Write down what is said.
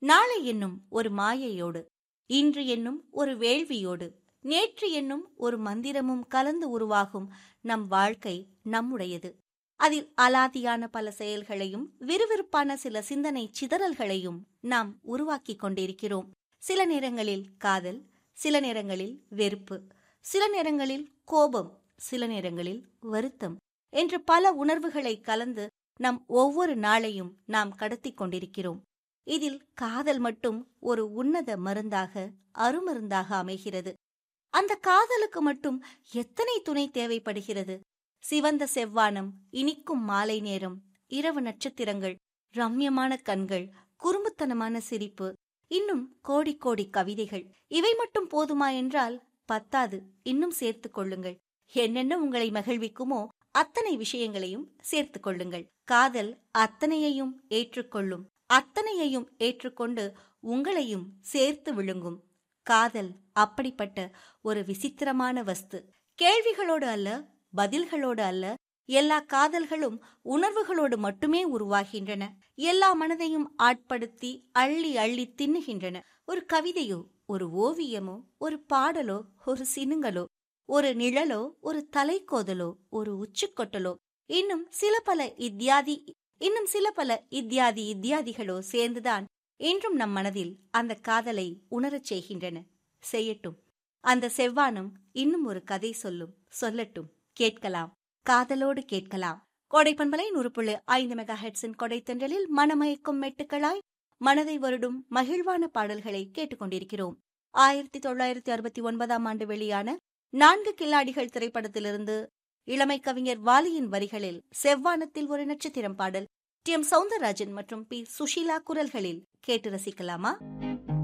நாளை என்னும் ஒரு மாயையோடு இன்று என்னும் ஒரு வேள்வியோடு நேற்று என்னும் ஒரு மந்திரமும் கலந்து உருவாகும் நம் வாழ்க்கை நம்முடையது அதில் அலாதியான பல செயல்களையும் விறுவிறுப்பான சில சிந்தனை சிதறல்களையும் நாம் உருவாக்கிக் கொண்டிருக்கிறோம் சில நேரங்களில் காதல் சில நேரங்களில் வெறுப்பு சில நேரங்களில் கோபம் சில நேரங்களில் வருத்தம் என்று பல உணர்வுகளை கலந்து நம் ஒவ்வொரு நாளையும் நாம் கடத்திக் கொண்டிருக்கிறோம் இதில் காதல் மட்டும் ஒரு உன்னத மருந்தாக அருமருந்தாக அமைகிறது அந்த காதலுக்கு மட்டும் எத்தனை துணை தேவைப்படுகிறது சிவந்த செவ்வானம் இனிக்கும் மாலை நேரம் இரவு நட்சத்திரங்கள் ரம்யமான கண்கள் குறும்புத்தனமான சிரிப்பு இன்னும் கோடி கோடி கவிதைகள் இவை மட்டும் போதுமா என்றால் பத்தாது இன்னும் சேர்த்துக் கொள்ளுங்கள் என்னென்ன உங்களை மகிழ்விக்குமோ அத்தனை விஷயங்களையும் சேர்த்துக் கொள்ளுங்கள் காதல் அத்தனையையும் ஏற்றுக்கொள்ளும் அத்தனையையும் ஏற்றுக்கொண்டு உங்களையும் சேர்த்து விழுங்கும் காதல் அப்படிப்பட்ட ஒரு விசித்திரமான வஸ்து கேள்விகளோடு அல்ல பதில்களோடு அல்ல எல்லா காதல்களும் உணர்வுகளோடு மட்டுமே உருவாகின்றன எல்லா மனதையும் ஆட்படுத்தி அள்ளி அள்ளி தின்னுகின்றன ஒரு கவிதையோ ஒரு ஓவியமோ ஒரு பாடலோ ஒரு சினுங்கலோ ஒரு நிழலோ ஒரு தலைக்கோதலோ ஒரு உச்சுக்கொட்டலோ இன்னும் சில பல இத்தியாதி இன்னும் சில பல இத்தியாதி இத்தியாதிகளோ சேர்ந்துதான் இன்றும் நம் மனதில் அந்த காதலை உணரச் செய்கின்றன செய்யட்டும் அந்த செவ்வானம் இன்னும் ஒரு கதை சொல்லும் சொல்லட்டும் கேட்கலாம் காதலோடு கேட்கலாம் கோடைப்பண்பலை நூறு புள்ளி ஐந்து மெகா ஹெட்ஸின் கொடைத்தன்றலில் மனமயக்கும் மெட்டுக்களாய் மனதை வருடும் மகிழ்வான பாடல்களை கேட்டுக்கொண்டிருக்கிறோம் ஆயிரத்தி தொள்ளாயிரத்தி அறுபத்தி ஒன்பதாம் ஆண்டு வெளியான நான்கு கில்லாடிகள் திரைப்படத்திலிருந்து இளமை கவிஞர் வாலியின் வரிகளில் செவ்வானத்தில் ஒரு நட்சத்திரம் பாடல் டி எம் சவுந்தரராஜன் மற்றும் பி சுஷீலா குரல்களில் கேட்டு ரசிக்கலாமா